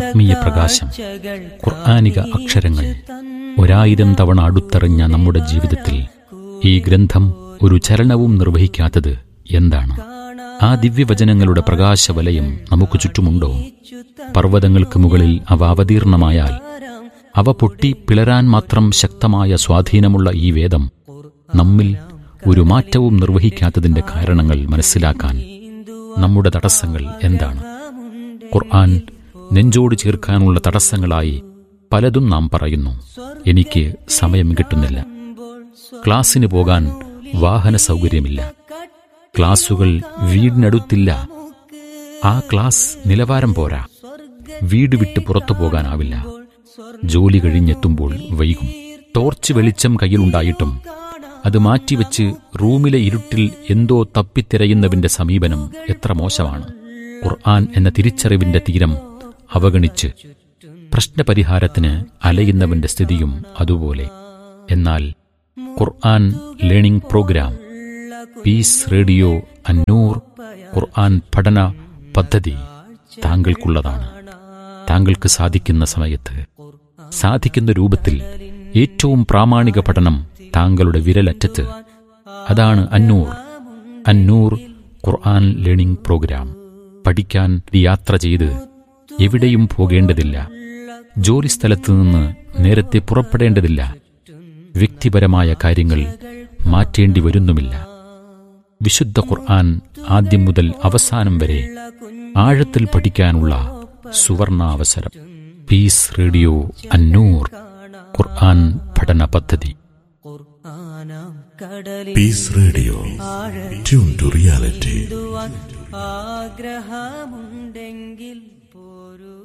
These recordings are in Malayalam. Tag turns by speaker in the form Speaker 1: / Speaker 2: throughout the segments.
Speaker 1: ആത്മീയ പ്രകാശം ഖുർആാനിക അക്ഷരങ്ങൾ ഒരായിരം തവണ അടുത്തെറിഞ്ഞ നമ്മുടെ ജീവിതത്തിൽ ഈ ഗ്രന്ഥം ഒരു ചലനവും നിർവഹിക്കാത്തത് എന്താണ് ആ ദിവ്യവചനങ്ങളുടെ പ്രകാശവലയം നമുക്ക് ചുറ്റുമുണ്ടോ പർവ്വതങ്ങൾക്ക് മുകളിൽ അവ അവതീർണമായാൽ അവ പൊട്ടി പിളരാൻ മാത്രം ശക്തമായ സ്വാധീനമുള്ള ഈ വേദം നമ്മിൽ ഒരു മാറ്റവും നിർവഹിക്കാത്തതിന്റെ കാരണങ്ങൾ മനസ്സിലാക്കാൻ നമ്മുടെ തടസ്സങ്ങൾ എന്താണ് ഖുർആൻ നെഞ്ചോട് ചേർക്കാനുള്ള തടസ്സങ്ങളായി പലതും നാം പറയുന്നു എനിക്ക് സമയം കിട്ടുന്നില്ല ക്ലാസ്സിന് പോകാൻ വാഹന സൗകര്യമില്ല ക്ലാസുകൾ വീടിനടുത്തില്ല ആ ക്ലാസ് നിലവാരം പോരാ വീട് വിട്ട് പുറത്തു പോകാനാവില്ല ജോലി കഴിഞ്ഞെത്തുമ്പോൾ വൈകും ടോർച്ച് വെളിച്ചം കയ്യിലുണ്ടായിട്ടും അത് മാറ്റിവെച്ച് റൂമിലെ ഇരുട്ടിൽ എന്തോ തപ്പിത്തിരയുന്നവന്റെ സമീപനം എത്ര മോശമാണ് ഖുർആൻ എന്ന തിരിച്ചറിവിന്റെ തീരം അവഗണിച്ച് പ്രശ്നപരിഹാരത്തിന് അലയുന്നവന്റെ സ്ഥിതിയും അതുപോലെ എന്നാൽ Quran learning program peace radio Annoor Quran പഠന പദ്ധതി താങ്കൾക്കുള്ളതാണ് താങ്കൾക്ക് സാധിക്കുന്ന സമയത്ത് സാധിക്കുന്ന രൂപത്തിൽ ഏറ്റവും പ്രാമാണിക പഠനം താങ്കളുടെ വിരലറ്റത്ത് അതാണ് അന്നൂർ അന്നൂർ ഖുർആൻ ലേണിംഗ് പ്രോഗ്രാം പഠിക്കാൻ യാത്ര ചെയ്ത് എവിടെയും പോകേണ്ടതില്ല ജോലിസ്ഥലത്ത് നിന്ന് നേരത്തെ പുറപ്പെടേണ്ടതില്ല വ്യക്തിപരമായ കാര്യങ്ങൾ മാറ്റേണ്ടി വരുന്നുമില്ല വിശുദ്ധ ഖുർആൻ ആദ്യം മുതൽ അവസാനം വരെ ആഴത്തിൽ പഠിക്കാനുള്ള സുവർണാവസരം പീസ് റേഡിയോ അന്നൂർ ഖുർആൻ പഠന പദ്ധതി
Speaker 2: peace radio tune to reality
Speaker 3: ആഗ്രഹമുണ്ടെങ്കിൽ പോരൂ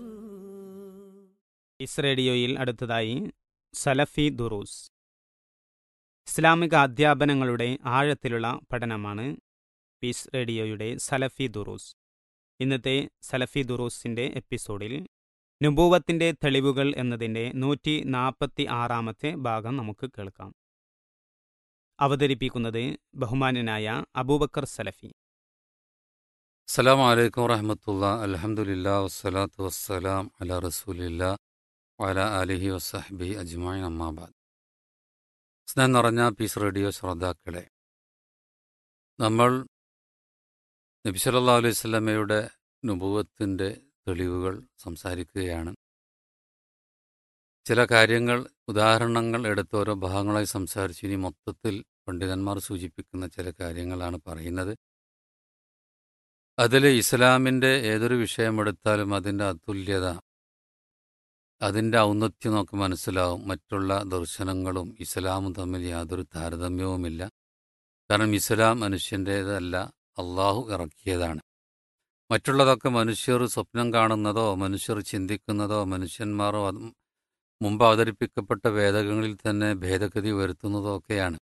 Speaker 4: ഇസ് റേഡിയോയിൽ അടുത്തതായി സലഫി ദുറൂസ് ഇസ്ലാമിക അധ്യാപനങ്ങളുടെ ആഴത്തിലുള്ള പഠനമാണ് പീസ് റേഡിയോയുടെ സലഫി ദുറൂസ് ഇന്നത്തെ സലഫി ദുറൂസിൻ്റെ എപ്പിസോഡിൽ നുബൂവത്തിൻ്റെ തെളിവുകൾ എന്നതിൻ്റെ നൂറ്റി നാൽപ്പത്തി ആറാമത്തെ ഭാഗം നമുക്ക് കേൾക്കാം അവതരിപ്പിക്കുന്നത് ബഹുമാനനായ അബൂബക്കർ സലഫി
Speaker 5: അസ്സലാമു അലൈക്കും വറഹമത്തുള്ള അലഹമുല്ല വസ്സലാത്തു വസ്സലാം അല റസൂലില്ല വല അലിഹി വസഹബി അജ്മാൻ അമ്മാബാദ് സ്നേഹം നിറഞ്ഞ പീസ് റേഡിയോ ശ്രോതാക്കളെ നമ്മൾ നബി സല്ലല്ലാഹു അലൈഹി സ്വലമയുടെ നുപൂവത്തിൻ്റെ തെളിവുകൾ സംസാരിക്കുകയാണ് ചില കാര്യങ്ങൾ ഉദാഹരണങ്ങൾ എടുത്ത് ഓരോ ഭാഗങ്ങളായി സംസാരിച്ചു ഇനി മൊത്തത്തിൽ പണ്ഡിതന്മാർ സൂചിപ്പിക്കുന്ന ചില കാര്യങ്ങളാണ് പറയുന്നത് അതിൽ ഇസ്ലാമിൻ്റെ ഏതൊരു വിഷയമെടുത്താലും അതിൻ്റെ അതുല്യത അതിൻ്റെ ഔന്നത്യം നമുക്ക് മനസ്സിലാവും മറ്റുള്ള ദർശനങ്ങളും ഇസ്ലാമും തമ്മിൽ യാതൊരു താരതമ്യവുമില്ല കാരണം ഇസ്ലാം മനുഷ്യൻ്റേതല്ല അള്ളാഹു ഇറക്കിയതാണ് മറ്റുള്ളതൊക്കെ മനുഷ്യർ സ്വപ്നം കാണുന്നതോ മനുഷ്യർ ചിന്തിക്കുന്നതോ മനുഷ്യന്മാർ അത് മുമ്പ് അവതരിപ്പിക്കപ്പെട്ട വേദങ്ങളിൽ തന്നെ ഭേദഗതി വരുത്തുന്നതോ ഒക്കെയാണ്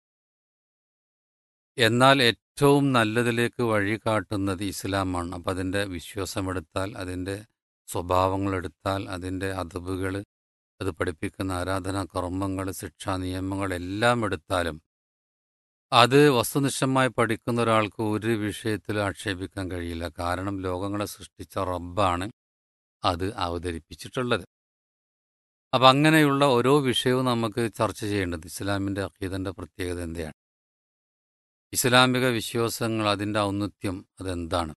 Speaker 5: എന്നാൽ ഏറ്റവും നല്ലതിലേക്ക് വഴി കാട്ടുന്നത് ഇസ്ലാമാണ് അപ്പം അതിൻ്റെ വിശ്വാസമെടുത്താൽ അതിൻ്റെ സ്വഭാവങ്ങളെടുത്താൽ അതിൻ്റെ അതബുകൾ അത് പഠിപ്പിക്കുന്ന ആരാധനാ കർമ്മങ്ങൾ ശിക്ഷാ നിയമങ്ങൾ എല്ലാം എടുത്താലും അത് വസ്തുനിഷ്ഠമായി പഠിക്കുന്ന ഒരാൾക്ക് ഒരു വിഷയത്തിൽ ആക്ഷേപിക്കാൻ കഴിയില്ല കാരണം ലോകങ്ങളെ സൃഷ്ടിച്ച റബ്ബാണ് അത് അവതരിപ്പിച്ചിട്ടുള്ളത് അപ്പം അങ്ങനെയുള്ള ഓരോ വിഷയവും നമുക്ക് ചർച്ച ചെയ്യേണ്ടത് ഇസ്ലാമിൻ്റെ അക്കീദൻ്റെ പ്രത്യേകത എന്തെയാണ് ഇസ്ലാമിക വിശ്വാസങ്ങൾ അതിൻ്റെ ഔന്നത്യം അതെന്താണ്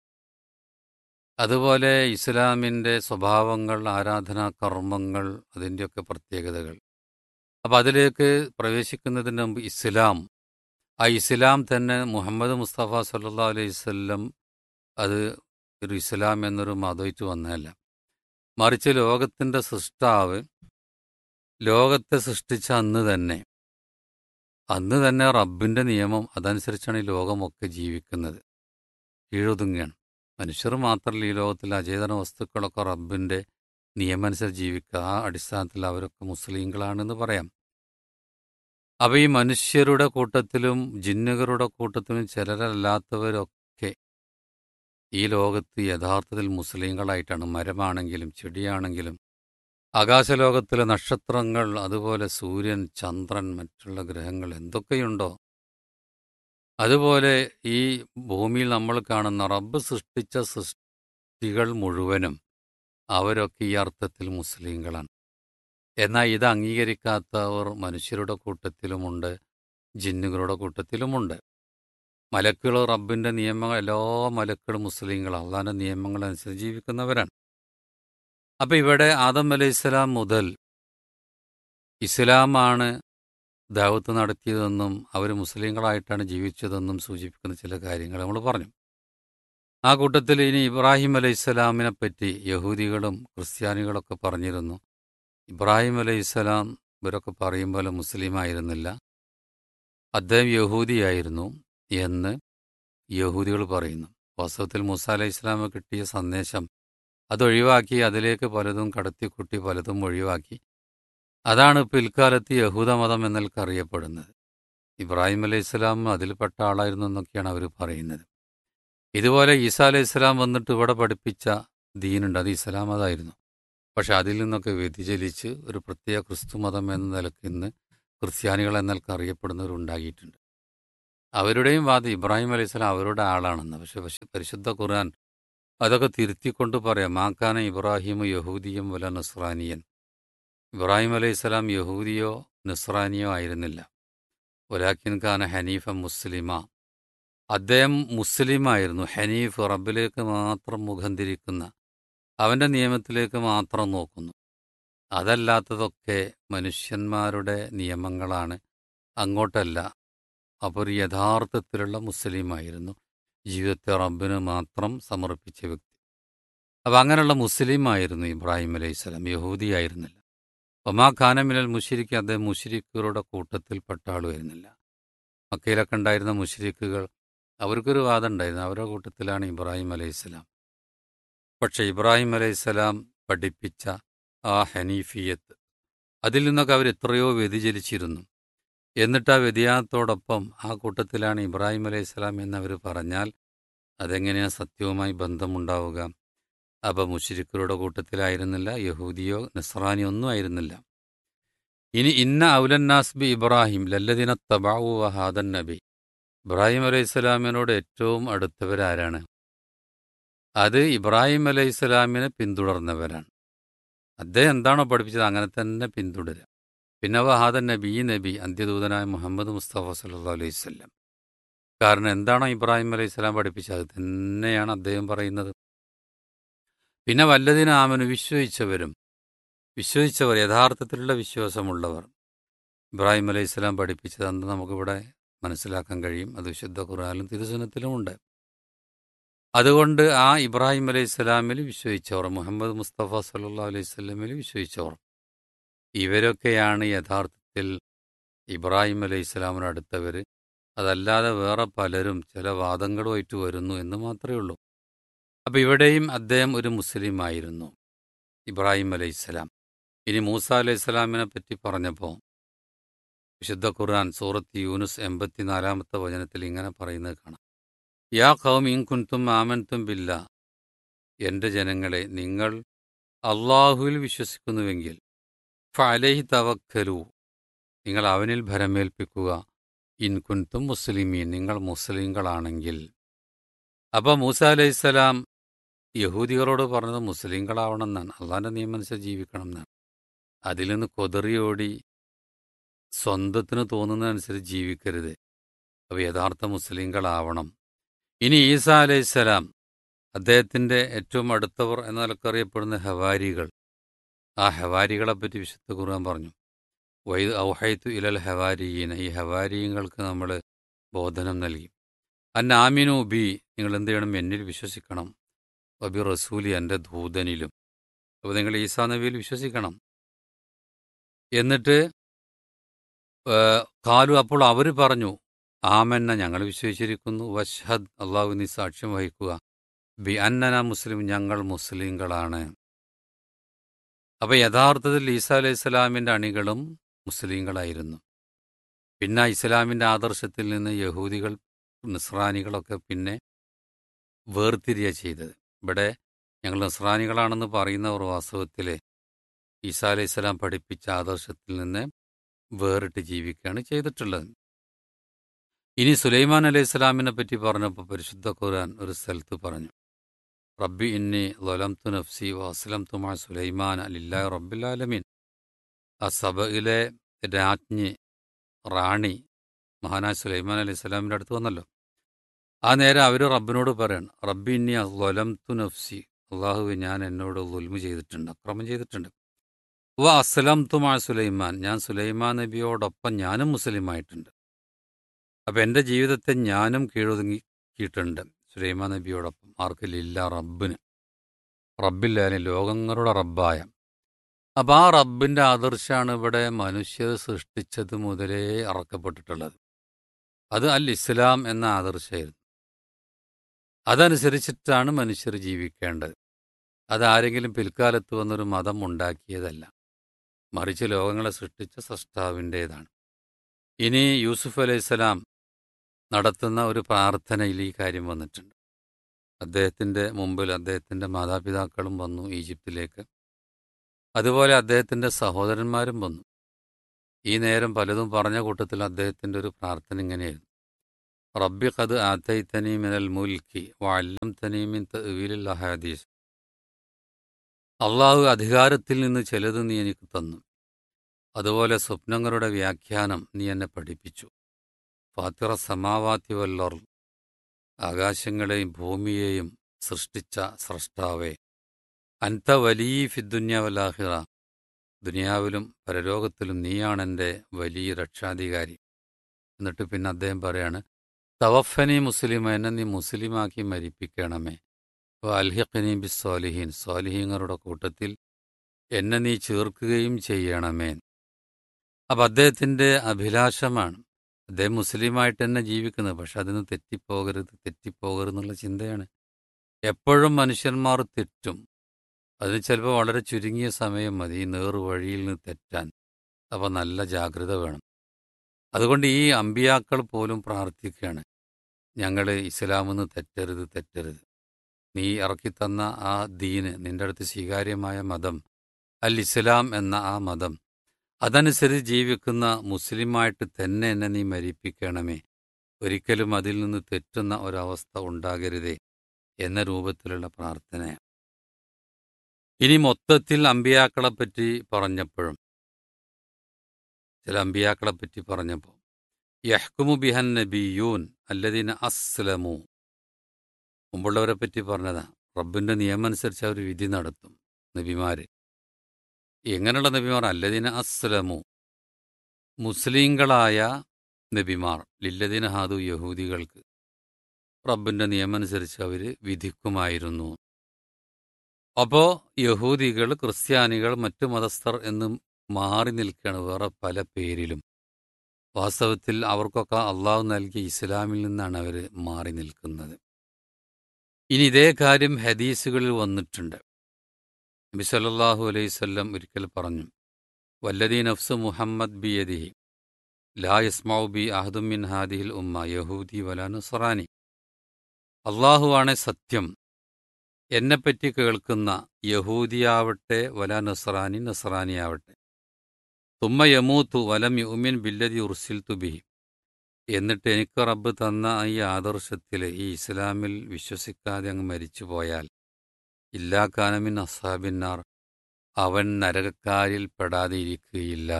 Speaker 5: അതുപോലെ ഇസ്ലാമിൻ്റെ സ്വഭാവങ്ങൾ ആരാധനാ കർമ്മങ്ങൾ അതിൻ്റെയൊക്കെ പ്രത്യേകതകൾ അപ്പം അതിലേക്ക് പ്രവേശിക്കുന്നതിന് മുമ്പ് ഇസ്ലാം ആ ഇസ്ലാം തന്നെ മുഹമ്മദ് മുസ്തഫ സല്ലാ അലൈഹി വല്ലം അത് ഒരു ഇസ്ലാം എന്നൊരു മതമായിട്ട് വന്നതല്ല മറിച്ച് ലോകത്തിൻ്റെ സൃഷ്ടാവ് ലോകത്തെ സൃഷ്ടിച്ച അന്ന് തന്നെ അന്ന് തന്നെ റബ്ബിൻ്റെ നിയമം അതനുസരിച്ചാണ് ഈ ലോകമൊക്കെ ജീവിക്കുന്നത് കീഴൊതുങ്ങുകയാണ് മനുഷ്യർ മാത്രമല്ല ഈ ലോകത്തിൽ അചേതന വസ്തുക്കളൊക്കെ റബ്ബിൻ്റെ നിയമം അനുസരിച്ച് ജീവിക്കുക ആ അടിസ്ഥാനത്തിൽ അവരൊക്കെ മുസ്ലിങ്ങളാണെന്ന് പറയാം അപ്പോൾ ഈ മനുഷ്യരുടെ കൂട്ടത്തിലും ജിന്നുകളുടെ കൂട്ടത്തിലും ചിലരല്ലാത്തവരൊക്കെ ഈ ലോകത്ത് യഥാർത്ഥത്തിൽ മുസ്ലിങ്ങളായിട്ടാണ് മരമാണെങ്കിലും ചെടിയാണെങ്കിലും ആകാശലോകത്തിലെ നക്ഷത്രങ്ങൾ അതുപോലെ സൂര്യൻ ചന്ദ്രൻ മറ്റുള്ള ഗ്രഹങ്ങൾ എന്തൊക്കെയുണ്ടോ അതുപോലെ ഈ ഭൂമിയിൽ നമ്മൾ കാണുന്ന റബ്ബ് സൃഷ്ടിച്ച സൃഷ്ടികൾ മുഴുവനും അവരൊക്കെ ഈ അർത്ഥത്തിൽ മുസ്ലിങ്ങളാണ് എന്നാൽ ഇത് അംഗീകരിക്കാത്തവർ മനുഷ്യരുടെ കൂട്ടത്തിലുമുണ്ട് ജിന്നുകളുടെ കൂട്ടത്തിലുമുണ്ട് മലക്കുകൾ റബ്ബിന്റെ നിയമങ്ങൾ എല്ലാ മലക്കുകളും മുസ്ലിങ്ങൾ അള്ളാഹിന്റെ നിയമങ്ങൾ അനുസരിച്ച് ജീവിക്കുന്നവരാണ് അപ്പൊ ഇവിടെ ആദം അലൈഹി ഇസ്ലാം മുതൽ ഇസ്ലാമാണ് ദാവത്ത് നടത്തിയതെന്നും അവർ മുസ്ലിങ്ങളായിട്ടാണ് ജീവിച്ചതെന്നും സൂചിപ്പിക്കുന്ന ചില കാര്യങ്ങൾ നമ്മൾ പറഞ്ഞു ആ കൂട്ടത്തിൽ ഇനി ഇബ്രാഹിം അലൈഹി ഇസ്ലാമിനെ പറ്റി യഹൂദികളും ക്രിസ്ത്യാനികളൊക്കെ പറഞ്ഞിരുന്നു ഇബ്രാഹിം അലൈഹി ഇസ്ലാം ഇവരൊക്കെ പറയും പോലെ മുസ്ലിം ആയിരുന്നില്ല അദ്ദേഹം യഹൂദിയായിരുന്നു എന്ന് യഹൂദികൾ പറയുന്നു വാസ്തവത്തിൽ മൂസ അലൈഹി ഇസ്ലാമ് കിട്ടിയ സന്ദേശം അതൊഴിവാക്കി അതിലേക്ക് പലതും കടത്തിക്കുട്ടി പലതും ഒഴിവാക്കി അതാണ് പിൽക്കാലത്ത് യഹൂദമതം എന്നൊക്കെ അറിയപ്പെടുന്നത് ഇബ്രാഹിം അലൈഹി ഇസ്ലാം അതിൽപ്പെട്ട ആളായിരുന്നു എന്നൊക്കെയാണ് അവർ പറയുന്നത് ഇതുപോലെ ഈസാ അലൈഹി ഇസ്ലാം വന്നിട്ട് ഇവിടെ പഠിപ്പിച്ച ദീനുണ്ട് അത് ഇസ്ലാം മതമായിരുന്നു പക്ഷെ അതിൽ നിന്നൊക്കെ വ്യതിചലിച്ച് ഒരു പ്രത്യേക ക്രിസ്തു മതം എന്ന നിലയ്ക്ക് ഇന്ന് ക്രിസ്ത്യാനികൾ എന്നൊക്കെ അറിയപ്പെടുന്നവരുണ്ടാക്കിയിട്ടുണ്ട് അവരുടെയും വാദം ഇബ്രാഹിം അലൈഹി സ്വലാം അവരുടെ ആളാണെന്ന് പക്ഷെ പക്ഷെ പരിശുദ്ധ ഖുർആൻ അതൊക്കെ തിരുത്തിക്കൊണ്ട് പറയാം മാക്കാന ഇബ്രാഹിം യഹൂദിയും വല നസ്രാനിയൻ ഇബ്രാഹിം അലൈഹി സ്വലാം യഹൂദിയോ നസ്രാനിയോ ആയിരുന്നില്ല ഒലാക്കിൻ ഖാന ഹനീഫ മുസ്ലിമ അദ്ദേഹം മുസ്ലിമായിരുന്നു ഹനീഫ് റബ്ബിലേക്ക് മാത്രം മുഖം തിരിക്കുന്ന അവൻ്റെ നിയമത്തിലേക്ക് മാത്രം നോക്കുന്നു അതല്ലാത്തതൊക്കെ മനുഷ്യന്മാരുടെ നിയമങ്ങളാണ് അങ്ങോട്ടല്ല അപ്പോൾ ഒരു യഥാർത്ഥത്തിലുള്ള മുസ്ലിമായിരുന്നു ജീവിതത്തെ റബ്ബിന് മാത്രം സമർപ്പിച്ച വ്യക്തി അപ്പം അങ്ങനെയുള്ള മുസ്ലിമായിരുന്നു ഇബ്രാഹിം അലൈഹി സ്വലാം യഹൂദിയായിരുന്നില്ല ഒമാ ഖാനമിനൽ മുഷിരിക്ക് അദ്ദേഹം മുഷിരിക്കുകളുടെ കൂട്ടത്തിൽപ്പെട്ട ആളുമായിരുന്നില്ല മക്കയിലൊക്കെ ഉണ്ടായിരുന്ന മുഷിരിക്കുകൾ അവർക്കൊരു വാദം ഉണ്ടായിരുന്നു അവരുടെ കൂട്ടത്തിലാണ് ഇബ്രാഹിം അലൈഹി സ്വലാം പക്ഷെ ഇബ്രാഹിം അലൈഹി സ്വലാം പഠിപ്പിച്ച ആ ഹനീഫിയത്ത് അതിൽ നിന്നൊക്കെ അവർ എത്രയോ വ്യതിചലിച്ചിരുന്നു എന്നിട്ട് ആ വ്യതിയാനത്തോടൊപ്പം ആ കൂട്ടത്തിലാണ് ഇബ്രാഹിം അലൈഹി സ്വലാം എന്നവർ പറഞ്ഞാൽ അതെങ്ങനെയാണ് സത്യവുമായി ബന്ധമുണ്ടാവുക അപ്പൊ മുഷിരിക്കരുടെ കൂട്ടത്തിലായിരുന്നില്ല യഹൂദിയോ നസ്രാനിയോ ഒന്നും ആയിരുന്നില്ല ഇനി ഇന്ന ഔലന്നാസ് ബി ഇബ്രാഹിം ലല്ലദിന തബാവു വഹാദൻ നബി ഇബ്രാഹിം അലൈഹി സ്വലാമിനോട് ഏറ്റവും അടുത്തവരാരാണ് അത് ഇബ്രാഹിം അലൈഹി സ്വലാമിനെ പിന്തുടർന്നവരാണ് അദ്ദേഹം എന്താണോ പഠിപ്പിച്ചത് അങ്ങനെ തന്നെ പിന്തുടരുക പിന്നെ വഹാദൻ നബി ഈ നബി അന്ത്യദൂതനായ മുഹമ്മദ് മുസ്തഫ സല്ലാ അലൈഹി സ്വല്ലം കാരണം എന്താണോ ഇബ്രാഹിം അലൈഹി സ്വലാം പഠിപ്പിച്ചത് അത് തന്നെയാണ് അദ്ദേഹം പറയുന്നത് പിന്നെ വല്ലതിന് ആമന് വിശ്വസിച്ചവരും വിശ്വസിച്ചവർ യഥാർത്ഥത്തിലുള്ള വിശ്വാസമുള്ളവർ ഇബ്രാഹിം അലൈഹി സ്വലാം പഠിപ്പിച്ചത് അന്ന് നമുക്കിവിടെ മനസ്സിലാക്കാൻ കഴിയും അത് വിശുദ്ധ ഖുറാനിലും തിരുസുനത്തിലും ഉണ്ട് അതുകൊണ്ട് ആ ഇബ്രാഹിം അലൈഹി സ്വലാമിൽ വിശ്വസിച്ചവർ മുഹമ്മദ് മുസ്തഫ സല്ലാ അലൈഹി സ്വലമിൽ വിശ്വസിച്ചവർ ഇവരൊക്കെയാണ് യഥാർത്ഥത്തിൽ ഇബ്രാഹിം അലൈഹി സ്വലാമിന് അടുത്തവർ അതല്ലാതെ വേറെ പലരും ചില വാദങ്ങളുമായിട്ട് വരുന്നു എന്ന് മാത്രമേ ഉള്ളൂ അപ്പം ഇവിടെയും അദ്ദേഹം ഒരു മുസ്ലിം ആയിരുന്നു ഇബ്രാഹിം അലൈഹി സ്വലാം ഇനി മൂസ അലൈഹി സ്വലാമിനെ പറ്റി പറഞ്ഞപ്പോൾ വിശുദ്ധ ഖുർആൻ സൂറത്ത് യൂനുസ് എൺപത്തിനാലാമത്തെ വചനത്തിൽ ഇങ്ങനെ പറയുന്നത് കാണാം യാ ഖൗം ഇൻ കുൻതും ആമൻതും ബില്ല എൻ്റെ ജനങ്ങളെ നിങ്ങൾ അള്ളാഹുവിൽ വിശ്വസിക്കുന്നുവെങ്കിൽ ഫലഹി തവക്കലു നിങ്ങൾ അവനിൽ ഭരമേൽപ്പിക്കുക ഇൻ കുൻതും മുസ്ലിമീൻ നിങ്ങൾ മുസ്ലിങ്ങളാണെങ്കിൽ അപ്പോൾ മൂസ അലൈഹിസ്സലാം യഹൂദികളോട് പറഞ്ഞത് മുസ്ലിങ്ങളാവണം എന്നാണ് അള്ളാഹിൻ്റെ നിയമം അനുസരിച്ച് ജീവിക്കണം എന്നാണ് അതിൽ നിന്ന് കൊതറിയോടി സ്വന്തത്തിന് തോന്നുന്നതനുസരിച്ച് ജീവിക്കരുത് അപ്പോൾ യഥാർത്ഥ മുസ്ലിങ്ങളാവണം ഇനി ഈസ അലൈഹിസ്സലാം അദ്ദേഹത്തിൻ്റെ ഏറ്റവും അടുത്തവർ എന്ന നിലക്കറിയപ്പെടുന്ന ഹവാരികൾ ആ ഹവാരികളെപ്പറ്റി വിശുദ്ധ ഖുർആൻ പറഞ്ഞു വൈദ് ഔഹൈത്തു ഇലൽ ഹവാരിയീന ഈ ഹവാരിയങ്ങൾക്ക് നമ്മൾ ബോധനം നൽകി അന്ന ആമിനു ബി നിങ്ങൾ എന്ത് ചെയ്യണം എന്നിൽ വിശ്വസിക്കണം വബി റസൂലി എൻ്റെ ദൂതനിലും അപ്പോൾ നിങ്ങൾ ഈസാ നബിയിൽ വിശ്വസിക്കണം എന്നിട്ട് കാലു അപ്പോൾ അവർ പറഞ്ഞു ആമന്ന ഞങ്ങൾ വിശ്വസിച്ചിരിക്കുന്നു വഷഹദ് അള്ളാഹു നീ സാക്ഷ്യം വഹിക്കുക ബി അന്നന മുസ്ലിം ഞങ്ങൾ മുസ്ലിങ്ങളാണ് അപ്പോൾ യഥാർത്ഥത്തിൽ ഈസാ അലൈഹി സ്വലാമിൻ്റെ അണികളും മുസ്ലിങ്ങളായിരുന്നു പിന്നെ ഇസ്ലാമിൻ്റെ ആദർശത്തിൽ നിന്ന് യഹൂദികൾ നിസ്രാനികളൊക്കെ പിന്നെ വേർതിരിയ ചെയ്തത് ഇവിടെ ഞങ്ങൾ നിസ്രാനികളാണെന്ന് പറയുന്നവർ വാസ്തവത്തിൽ ഈസാ അലൈഹി സ്വലാം പഠിപ്പിച്ച ആദർശത്തിൽ നിന്ന് വേറിട്ട് ജീവിക്കുകയാണ് ചെയ്തിട്ടുള്ളത് ഇനി സുലൈമാൻ അലൈഹി സ്വലാമിനെ പറ്റി പറഞ്ഞപ്പോൾ പരിശുദ്ധ ഖുർആൻ ഒരു സ്ഥലത്ത് പറഞ്ഞു റബ്ബി ഇന്നി ലൊലംതു നഫ്സി വസ്ലം തുമാ സുലൈമാൻ അലില്ലാ റബ്ബിലാലമീൻ ആ സഭയിലെ രാജ്ഞി റാണി മഹാനായ സുലൈമാൻ അലൈഹി സ്വലാമിൻ്റെ അടുത്ത് വന്നല്ലോ ആ നേരം അവർ റബ്ബിനോട് പറയണം റബ്ബി ഇന്നി ലൊലംതു നഫ്സി അള്ളാഹുവെ ഞാൻ എന്നോട് ദുൽമു ചെയ്തിട്ടുണ്ട് അക്രമം ചെയ്തിട്ടുണ്ട് വ അസ്ലം തുമാ സുലൈമാൻ ഞാൻ സുലൈമാൻ നബിയോടൊപ്പം ഞാനും മുസ്ലിമായിട്ടുണ്ട് അപ്പം എൻ്റെ ജീവിതത്തെ ഞാനും കീഴൊതുങ്ങിയിട്ടുണ്ട് സുലൈമാൻ നബിയോടൊപ്പം ആർക്കില്ല റബ്ബിന് റബ്ബില്ലാലും ലോകങ്ങളുടെ റബ്ബായ അപ്പം ആ റബ്ബിൻ്റെ ആദർശമാണ് ഇവിടെ മനുഷ്യർ സൃഷ്ടിച്ചത് മുതലേ അറക്കപ്പെട്ടിട്ടുള്ളത് അത് അൽ ഇസ്ലാം എന്ന ആദർശമായിരുന്നു അതനുസരിച്ചിട്ടാണ് മനുഷ്യർ ജീവിക്കേണ്ടത് അതാരെങ്കിലും പിൽക്കാലത്ത് വന്നൊരു മതം ഉണ്ടാക്കിയതല്ല മറിച്ച് ലോകങ്ങളെ സൃഷ്ടിച്ച സൃഷ്ടാവിൻ്റേതാണ് ഇനി യൂസുഫ് അലൈഹിസ്സലാം നടത്തുന്ന ഒരു പ്രാർത്ഥനയിൽ ഈ കാര്യം വന്നിട്ടുണ്ട് അദ്ദേഹത്തിൻ്റെ മുമ്പിൽ അദ്ദേഹത്തിൻ്റെ മാതാപിതാക്കളും വന്നു ഈജിപ്തിലേക്ക് അതുപോലെ അദ്ദേഹത്തിൻ്റെ സഹോദരന്മാരും വന്നു ഈ നേരം പലതും പറഞ്ഞ കൂട്ടത്തിൽ അദ്ദേഹത്തിൻ്റെ ഒരു പ്രാർത്ഥന ഇങ്ങനെയായിരുന്നു റബ്ബി ഖദ് ആത്തൈത്തനി മിനൽ മുൽക്കി വല്ലം തനീമിൻ തവീലിൽ അഹാദീസ് അള്ളാഹു അധികാരത്തിൽ നിന്ന് ചിലത് നീ എനിക്ക് തന്നു അതുപോലെ സ്വപ്നങ്ങളുടെ വ്യാഖ്യാനം നീ എന്നെ പഠിപ്പിച്ചു ഫാത്തിറ സമാവാത്തി വല്ലർ ആകാശങ്ങളെയും ഭൂമിയെയും സൃഷ്ടിച്ച സ്രഷ്ടാവേ അൻത വലിയ ഫിദ്ദുന്യാവലാഹിറ ദുനിയാവിലും പരലോകത്തിലും നീയാണ് എൻ്റെ വലിയ രക്ഷാധികാരി എന്നിട്ട് പിന്നെ അദ്ദേഹം പറയാണ് തവഫനി മുസ്ലിം എന്നെ നീ മുസ്ലിമാക്കി മരിപ്പിക്കണമേ അൽഹിഖനി ബി സ്വാലിഹീൻ സ്വാലിഹീങ്ങളുടെ കൂട്ടത്തിൽ എന്നെ നീ ചേർക്കുകയും ചെയ്യണമേ അപ്പം അദ്ദേഹത്തിൻ്റെ അഭിലാഷമാണ് അദ്ദേഹം മുസ്ലിമായിട്ട് തന്നെ ജീവിക്കുന്നത് പക്ഷെ അതിന് തെറ്റിപ്പോകരുത് തെറ്റിപ്പോകരുത് എന്നുള്ള ചിന്തയാണ് എപ്പോഴും മനുഷ്യന്മാർ തെറ്റും അതിന് ചിലപ്പോൾ വളരെ ചുരുങ്ങിയ സമയം മതി ഈ നേറുവഴിയിൽ നിന്ന് തെറ്റാൻ അപ്പം നല്ല ജാഗ്രത വേണം അതുകൊണ്ട് ഈ അമ്പിയാക്കൾ പോലും പ്രാർത്ഥിക്കുകയാണ് ഞങ്ങൾ ഇസ്ലാമെന്ന് തെറ്റരുത് തെറ്റരുത് നീ ഇറക്കിത്തന്ന ആ ദീന് നിന്റെ അടുത്ത് സ്വീകാര്യമായ മതം അൽ ഇസ്ലാം എന്ന ആ മതം അതനുസരിച്ച് ജീവിക്കുന്ന മുസ്ലിമായിട്ട് തന്നെ എന്നെ നീ മരിപ്പിക്കണമേ ഒരിക്കലും അതിൽ നിന്ന് തെറ്റുന്ന ഒരവസ്ഥ ഉണ്ടാകരുതേ എന്ന രൂപത്തിലുള്ള പ്രാർത്ഥന ഇനി മൊത്തത്തിൽ അമ്പിയാക്കളെപ്പറ്റി പറഞ്ഞപ്പോഴും ചില അമ്പിയാക്കളെപ്പറ്റി പറഞ്ഞപ്പോൾ യഹ്കുമു ബിഹൻ നബിയൂൻ അല്ലദീന അസ്ലമു മുമ്പുള്ളവരെ പറ്റി പറഞ്ഞതാ റബ്ബിന്റെ നിയമം അനുസരിച്ച് അവർ വിധി നടത്തും നബിമാര് എങ്ങനെയുള്ള നബിമാർ അല്ലദീന അസ്ലമു മുസ്ലിങ്ങളായ നബിമാർ ലില്ലദീന ഹാദു യഹൂദികൾക്ക് റബ്ബിന്റെ നിയമം അനുസരിച്ച് അവർ വിധിക്കുമായിരുന്നു അപ്പോ യഹൂദികൾ ക്രിസ്ത്യാനികൾ മറ്റു മതസ്ഥർ എന്നും മാറി നിൽക്കുകയാണ് വേറെ പല പേരിലും വാസ്തവത്തിൽ അവർക്കൊക്കെ അള്ളാഹു നൽകിയ ഇസ്ലാമിൽ നിന്നാണ് അവർ മാറി നിൽക്കുന്നത് ഇനി ഇതേ കാര്യം ഹദീസുകളിൽ വന്നിട്ടുണ്ട് നബി സല്ലല്ലാഹു അലൈഹി വസല്ലം ഒരിക്കൽ പറഞ്ഞു വല്ലദീ നഫ്സ് മുഹമ്മദ് ബി യദിഹി ലാ യസ്മൗ ബി അഹദും മിൻ ഹാദിഹിൽ ഉമ്മ യഹൂദി വലാ നസ്റാനി അള്ളാഹുവാണ് സത്യം എന്നെപ്പറ്റി കേൾക്കുന്ന യഹൂദിയാവട്ടെ വല നസ്രാനി നസ്രാനിയാവട്ടെ തുമ്മ യമൂത്തു വലം യുമിൻ ബില്ലതി ഉർസിൽ തുബിഹി എന്നിട്ട് എനിക്ക് റബ്ബ് തന്ന ഈ ആദർശത്തിൽ ഈ ഇസ്ലാമിൽ വിശ്വസിക്കാതെ അങ്ങ് മരിച്ചു പോയാൽ ഇല്ലാ കാനമിൻ അസാബിന്നാർ അവൻ നരകക്കാരിൽ പെടാതെ ഇരിക്കുകയില്ല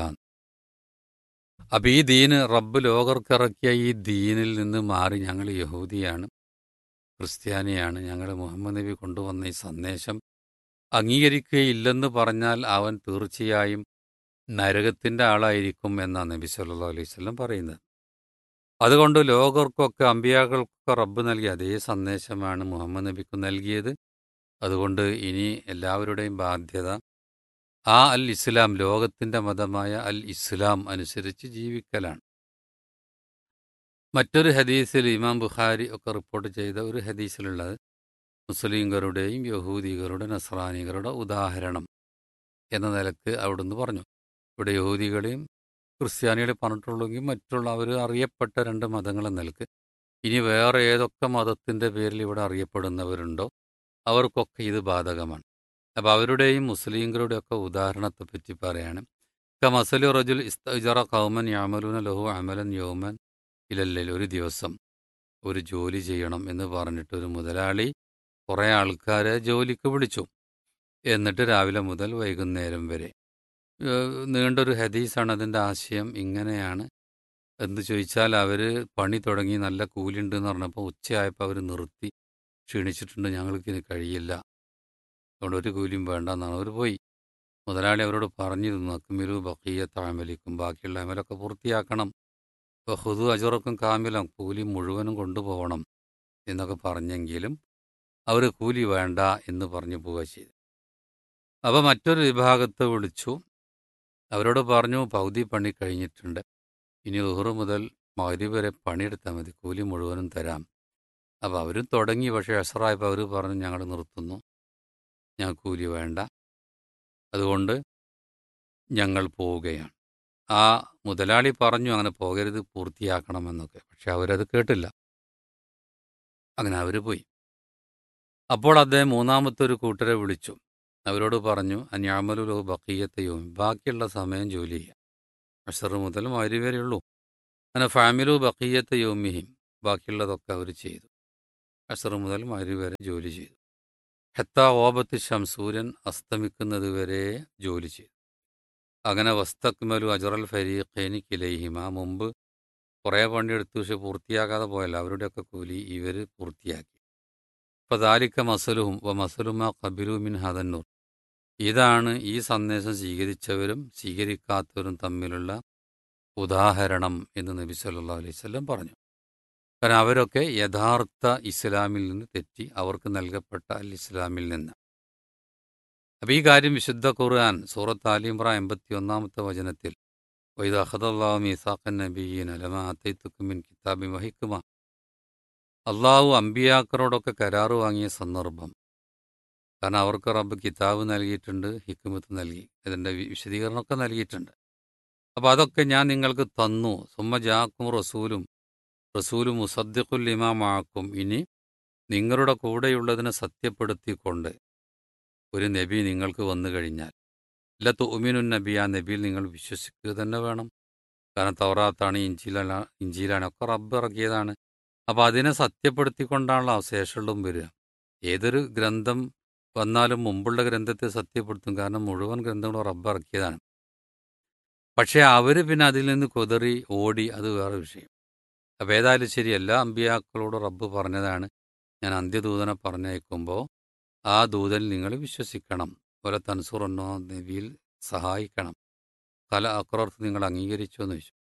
Speaker 5: അപ്പം ഈ ദീന് റബ്ബ് ലോകർക്കിറക്കിയ ഈ ദീനിൽ നിന്ന് മാറി ഞങ്ങൾ യഹൂദിയാണ് ക്രിസ്ത്യാനിയാണ് ഞങ്ങൾ മുഹമ്മദ് നബി കൊണ്ടുവന്ന ഈ സന്ദേശം അംഗീകരിക്കുകയില്ലെന്ന് പറഞ്ഞാൽ അവൻ തീർച്ചയായും നരകത്തിൻ്റെ ആളായിരിക്കും എന്നാണ് നബി സല്ലല്ലാഹു അലൈഹി വസല്ലം പറയുന്നത് അതുകൊണ്ട് ലോകർക്കൊക്കെ അമ്പിയാക്കൾക്കൊക്കെ റബ്ബ് നൽകിയ അതേ സന്ദേശമാണ് മുഹമ്മദ് നബിക്ക് നൽകിയത് അതുകൊണ്ട് ഇനി എല്ലാവരുടെയും ബാധ്യത ആ അൽ ഇസ്ലാം ലോകത്തിൻ്റെ മതമായ അൽ ഇസ്ലാം അനുസരിച്ച് ജീവിക്കലാണ് മറ്റൊരു ഹദീസിൽ ഇമാം ബുഖാരി ഒക്കെ റിപ്പോർട്ട് ചെയ്ത ഒരു ഹദീസിലുള്ളത് മുസ്ലിംകളുടെയും യഹൂദികളുടെ നസ്രാനികളുടെ ഉദാഹരണം എന്ന നിലക്ക് അവിടുന്ന് പറഞ്ഞു ഇവിടെ യഹൂദികളെയും ക്രിസ്ത്യാനികളെയും പറഞ്ഞിട്ടുള്ളെങ്കിൽ മറ്റുള്ള അവർ അറിയപ്പെട്ട രണ്ട് മതങ്ങളെ നിലക്ക് ഇനി വേറെ ഏതൊക്കെ മതത്തിൻ്റെ പേരിൽ ഇവിടെ അറിയപ്പെടുന്നവരുണ്ടോ അവർക്കൊക്കെ ഇത് ബാധകമാണ് അപ്പോൾ അവരുടെയും മുസ്ലിങ്ങളുടെയും ഒക്കെ ഉദാഹരണത്തെ പറ്റി പറയാണ് ക മസലു റജുൽ ഇസ്തജറ കൗമൻ യാമലൂന ലഹു അമലൻ യോമൻ ഇലല്ലൽ ഒരു ദിവസം ഒരു ജോലി ചെയ്യണം എന്ന് പറഞ്ഞിട്ട് ഒരു മുതലാളി കുറേ ആൾക്കാരെ ജോലിക്ക് വിളിച്ചു എന്നിട്ട് രാവിലെ മുതൽ വൈകുന്നേരം വരെ ഏഹ് നീണ്ടൊരു ഹദീസാണ് അതിൻ്റെ ആശയം ഇങ്ങനെയാണ് എന്ന് ചോദിച്ചാൽ അവർ പണി തുടങ്ങി നല്ല കൂലിയുണ്ട് എന്ന് പറഞ്ഞപ്പോൾ ഉച്ചയായപ്പോൾ അവർ നിർത്തി ക്ഷീണിച്ചിട്ടുണ്ട് ഞങ്ങൾക്ക് ഇനി കഴിയില്ല അതുകൊണ്ട് ഒരു കൂലിയും വേണ്ട എന്നാണ് അവർ പോയി മുതലാളി അവരോട് പറഞ്ഞിരുന്നു അക്മിലു ബക്കീയ താമലിക്കും ബാക്കിയുള്ള അമലൊക്കെ പൂർത്തിയാക്കണം ഇപ്പോൾ ഹുദു അജുറക്കും കാമിലും കൂലി മുഴുവനും കൊണ്ടുപോകണം എന്നൊക്കെ പറഞ്ഞെങ്കിലും അവർ കൂലി വേണ്ട എന്ന് പറഞ്ഞു പോവുക ചെയ്തു അപ്പോൾ മറ്റൊരു വിഭാഗത്തെ വിളിച്ചു അവരോട് പറഞ്ഞു പൗതി പണി കഴിഞ്ഞിട്ടുണ്ട് ഇനി ഉഹറു മുതൽ മൗരി വരെ പണിയെടുത്താൽ മതി കൂലി മുഴുവനും തരാം അപ്പോൾ അവരും തുടങ്ങി പക്ഷേ അസറായപ്പോൾ അവർ പറഞ്ഞു ഞങ്ങൾ നിർത്തുന്നു ഞാൻ കൂലി വേണ്ട അതുകൊണ്ട് ഞങ്ങൾ പോവുകയാണ് ആ മുതലാളി പറഞ്ഞു അങ്ങനെ പോകരുത് പൂർത്തിയാക്കണമെന്നൊക്കെ പക്ഷെ അവരത് കേട്ടില്ല അങ്ങനെ അവർ പോയി അപ്പോൾ അദ്ദേഹം മൂന്നാമത്തെ ഒരു കൂട്ടരെ വിളിച്ചു അവരോട് പറഞ്ഞു അന്യാമലു ബക്കീയത്തെയും ബാക്കിയുള്ള സമയം ജോലി ചെയ്യാം അഷർ മുതൽ മരി വരെയുള്ളൂ അങ്ങനെ ഫാമിലു ബക്കീയത്തെ യോമിഹിം ബാക്കിയുള്ളതൊക്കെ അവർ ചെയ്തു അഷർ മുതൽ മരി വരെ ജോലി ചെയ്തു ഹെത്ത ഓപത്ത് ശംസൂര്യൻ അസ്തമിക്കുന്നത് വരെ ജോലി ചെയ്തു അങ്ങനെ വസ്തക്മലു അജറൽ ഫരീഖേനി കിലൈഹിമ മുമ്പ് കുറേ പണിയെടുത്തു പക്ഷെ പൂർത്തിയാക്കാതെ പോയല്ല അവരുടെയൊക്കെ കൂലി ഇവർ പൂർത്തിയാക്കി അപ്പോൾ ദാലിക്ക മസലുഹും വ മസലുമ കബിലു മിൻ ഹദന്നൂർ ഇതാണ് ഈ സന്ദേശം സ്വീകരിച്ചവരും സ്വീകരിക്കാത്തവരും തമ്മിലുള്ള ഉദാഹരണം എന്ന് നബി സല്ലല്ലാഹു അലൈഹി വസല്ലം പറഞ്ഞു കാരണം അവരൊക്കെ യഥാർത്ഥ ഇസ്ലാമിൽ നിന്ന് തെറ്റി അവർക്ക് നൽകപ്പെട്ട അൽ ഇസ്ലാമിൽ നിന്ന് അപ്പം ഈ കാര്യം വിശുദ്ധ ഖുർആൻ സൂറത്ത് ആലിമ്ര എൺപത്തി ഒന്നാമത്തെ വചനത്തിൽ വൈദ് അഹദല്ലാഹു മീസാഖൻ നബീൻ അലമ അത്തൈത്തുക്കുമിൻ കിതാബി വഹിക്കുമ അള്ളാഹു അമ്പിയാക്കറോടൊക്കെ കരാറ് വാങ്ങിയ സന്ദർഭം കാരണം അവർക്ക് റബ്ബ് കിതാബ് നൽകിയിട്ടുണ്ട് ഹിക്കുമത്ത് നൽകി ഇതിൻ്റെ വിശദീകരണമൊക്കെ നൽകിയിട്ടുണ്ട് അപ്പോൾ അതൊക്കെ ഞാൻ നിങ്ങൾക്ക് തന്നു സുമ്മ ജാക്കും റസൂലും റസൂലും മുസദ്ദിഖുൽ ഇമാമാക്കും ഇനി നിങ്ങളുടെ കൂടെയുള്ളതിനെ സത്യപ്പെടുത്തിക്കൊണ്ട് ഒരു നബി നിങ്ങൾക്ക് വന്നു കഴിഞ്ഞാൽ ഇല്ല തുമിനുൻ നബി ആ നബിയിൽ നിങ്ങൾ വിശ്വസിക്കുക തന്നെ വേണം കാരണം തൗറാത്താണ് ഇഞ്ചിലാണ് ഇഞ്ചിയിലാണ് ഒക്കെ റബ്ബ് ഇറക്കിയതാണ് അപ്പോൾ അതിനെ സത്യപ്പെടുത്തിക്കൊണ്ടാണല്ലോ അവശേഷമുള്ളതും വരിക ഏതൊരു ഗ്രന്ഥം വന്നാലും മുമ്പുള്ള ഗ്രന്ഥത്തെ സത്യപ്പെടുത്തും കാരണം മുഴുവൻ ഗ്രന്ഥങ്ങളും റബ്ബ് ഇറക്കിയതാണ് പക്ഷേ അവർ പിന്നെ അതിൽ നിന്ന് കുതറി ഓടി അത് വേറെ വിഷയം അപ്പോൾ ഏതായാലും ശരി എല്ലാ അമ്പിയാക്കളോടും റബ്ബ് പറഞ്ഞതാണ് ഞാൻ അന്ത്യദൂതനെ പറഞ്ഞയക്കുമ്പോൾ ആ ദൂതൻ നിങ്ങൾ വിശ്വസിക്കണം പോലെ തൻസുറന്നോ നബിയിൽ സഹായിക്കണം കല അക്രർത്ത് നിങ്ങൾ അംഗീകരിച്ചു എന്ന് ചോദിച്ചു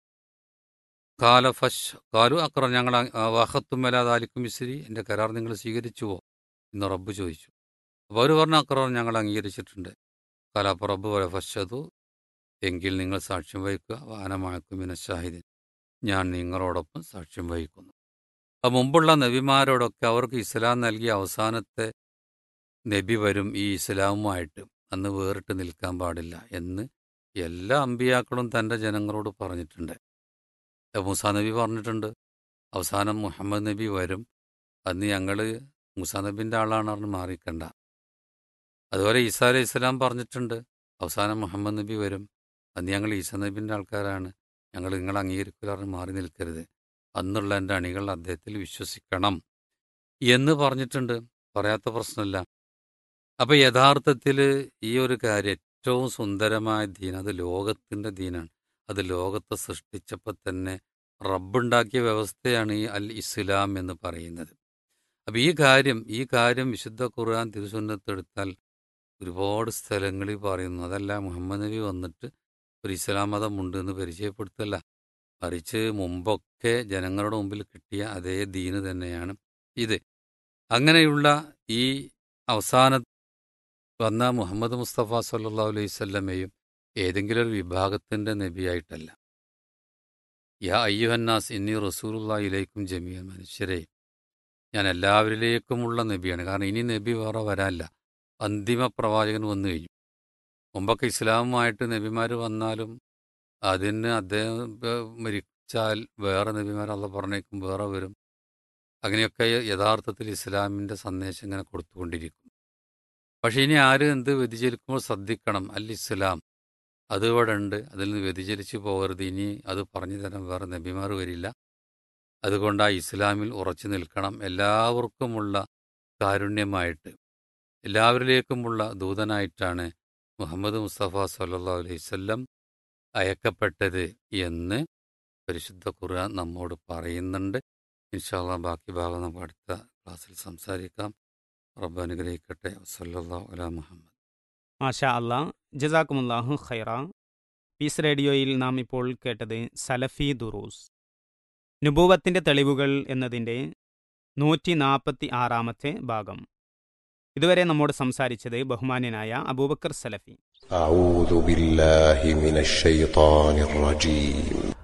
Speaker 5: കാല ഫഷ് കാലു അക്ര ഞങ്ങൾ വാഹത്തും വലാതാലിക്കും മിസ്രി എൻ്റെ കരാർ നിങ്ങൾ സ്വീകരിച്ചുവോ എന്ന് റബ്ബ് ചോദിച്ചു അപ്പോൾ അവർ പറഞ്ഞ അക്രർ ഞങ്ങൾ അംഗീകരിച്ചിട്ടുണ്ട് കാല അപ്പോൾ റബ്ബ് പോലെ ഫഷതു എങ്കിൽ നിങ്ങൾ സാക്ഷ്യം വഹിക്കുക വാനമാക്കും ഷാഹിദിൻ ഞാൻ നിങ്ങളോടൊപ്പം സാക്ഷ്യം വഹിക്കുന്നു അപ്പം മുമ്പുള്ള നബിമാരോടൊക്കെ അവർക്ക് ഇസ്ലാം നൽകിയ അവസാനത്തെ നബി വരും ഈ ഇസ്ലാമുമായിട്ട് അന്ന് വേറിട്ട് നിൽക്കാൻ പാടില്ല എന്ന് എല്ലാ അമ്പിയാക്കളും തൻ്റെ ജനങ്ങളോട് പറഞ്ഞിട്ടുണ്ട് മൂസാ നബി പറഞ്ഞിട്ടുണ്ട് അവസാനം മുഹമ്മദ് നബി വരും അന്ന് ഞങ്ങൾ മൂസാ നബിൻ്റെ ആളാണ് പറഞ്ഞ് മാറിക്കണ്ട അതുപോലെ ഈസാ അലൈഹി ഇസ്ലാം പറഞ്ഞിട്ടുണ്ട് അവസാനം മുഹമ്മദ് നബി വരും അന്ന് ഞങ്ങൾ ഈസാ നബിൻ്റെ ആൾക്കാരാണ് ഞങ്ങൾ നിങ്ങൾ അംഗീകരിക്കലാറിന് മാറി നിൽക്കരുത് അന്നുള്ള എൻ്റെ അണികൾ അദ്ദേഹത്തിൽ വിശ്വസിക്കണം എന്ന് പറഞ്ഞിട്ടുണ്ട് പറയാത്ത പ്രശ്നമില്ല അപ്പോൾ യഥാർത്ഥത്തിൽ ഈ ഒരു കാര്യം ഏറ്റവും സുന്ദരമായ ദീൻ അത് ലോകത്തിൻ്റെ ദീനാണ് അത് ലോകത്തെ സൃഷ്ടിച്ചപ്പോൾ തന്നെ റബ്ബുണ്ടാക്കിയ വ്യവസ്ഥയാണ് ഈ അൽ ഇസ്ലാം എന്ന് പറയുന്നത് അപ്പോൾ ഈ കാര്യം ഈ കാര്യം വിശുദ്ധ ഖുർആൻ തിരുസുന്നത്തെടുത്താൽ ഒരുപാട് സ്ഥലങ്ങളിൽ പറയുന്നു അതല്ല മുഹമ്മദ് നബി വന്നിട്ട് ഒരു ഇസ്ലാം മതമുണ്ട് എന്ന് പരിചയപ്പെടുത്തല്ല മറിച്ച് മുമ്പൊക്കെ ജനങ്ങളുടെ മുമ്പിൽ കിട്ടിയ അതേ ദീന് തന്നെയാണ് ഇത് അങ്ങനെയുള്ള ഈ അവസാന വന്ന മുഹമ്മദ് മുസ്തഫ സല്ലാ അലൈഹി സ്വല്ലമയും ഏതെങ്കിലും ഒരു വിഭാഗത്തിൻ്റെ നബിയായിട്ടല്ല യാ അയ്യുഹന്നാസ് ഇന്നി റസൂലുള്ള ഇലേക്കും ജമിയ മനുഷ്യരെ ഞാൻ എല്ലാവരിലേക്കുമുള്ള നബിയാണ് കാരണം ഇനി നബി വേറെ വരാനില്ല അന്തിമ പ്രവാചകൻ വന്നു കഴിഞ്ഞു മുമ്പൊക്കെ ഇസ്ലാമുമായിട്ട് നബിമാർ വന്നാലും അതിന് അദ്ദേഹം മരിച്ചാൽ വേറെ നബിമാർ അല്ല പറഞ്ഞേക്കും വേറെ വരും അങ്ങനെയൊക്കെ യഥാർത്ഥത്തിൽ ഇസ്ലാമിൻ്റെ സന്ദേശം ഇങ്ങനെ കൊടുത്തുകൊണ്ടിരിക്കും പക്ഷേ ഇനി ആര് എന്ത് വ്യതിചലിക്കുമ്പോൾ ശ്രദ്ധിക്കണം അൽ ഇസ്ലാം അത് ഇവിടെ ഉണ്ട് അതിൽ നിന്ന് വ്യതിചലിച്ച് പോകരുത് ഇനി അത് പറഞ്ഞു തരാൻ വേറെ നബിമാർ വരില്ല അതുകൊണ്ട് ആ ഇസ്ലാമിൽ ഉറച്ചു നിൽക്കണം എല്ലാവർക്കുമുള്ള കാരുണ്യമായിട്ട് എല്ലാവരിലേക്കുമുള്ള ദൂതനായിട്ടാണ് മുഹമ്മദ് മുസ്തഫ സല്ലാ അലൈവല്ലം അയക്കപ്പെട്ടത് എന്ന് പരിശുദ്ധ ഖുർആൻ നമ്മോട് പറയുന്നുണ്ട് ഇൻഷാല്ല ബാക്കി ഭാഗം നമുക്ക് അടുത്ത ക്ലാസ്സിൽ സംസാരിക്കാം റബ്ബ് അനുഗ്രഹിക്കട്ടെ വസല്ലാ അല മുഹമ്മദ്
Speaker 4: മാഷാ അല്ലാ ജസാക്കുമുല്ലാഹു ഖൈറ പീസ് റേഡിയോയിൽ നാം ഇപ്പോൾ കേട്ടത് സലഫി ദുറൂസ് നുബൂവത്തിൻ്റെ തെളിവുകൾ എന്നതിൻ്റെ നൂറ്റി നാൽപ്പത്തി ആറാമത്തെ ഭാഗം ഇതുവരെ നമ്മോട് സംസാരിച്ചത് ബഹുമാന്യനായ അബൂബക്കർ സലഫി
Speaker 6: أعوذ بالله من الشيطان الرجيم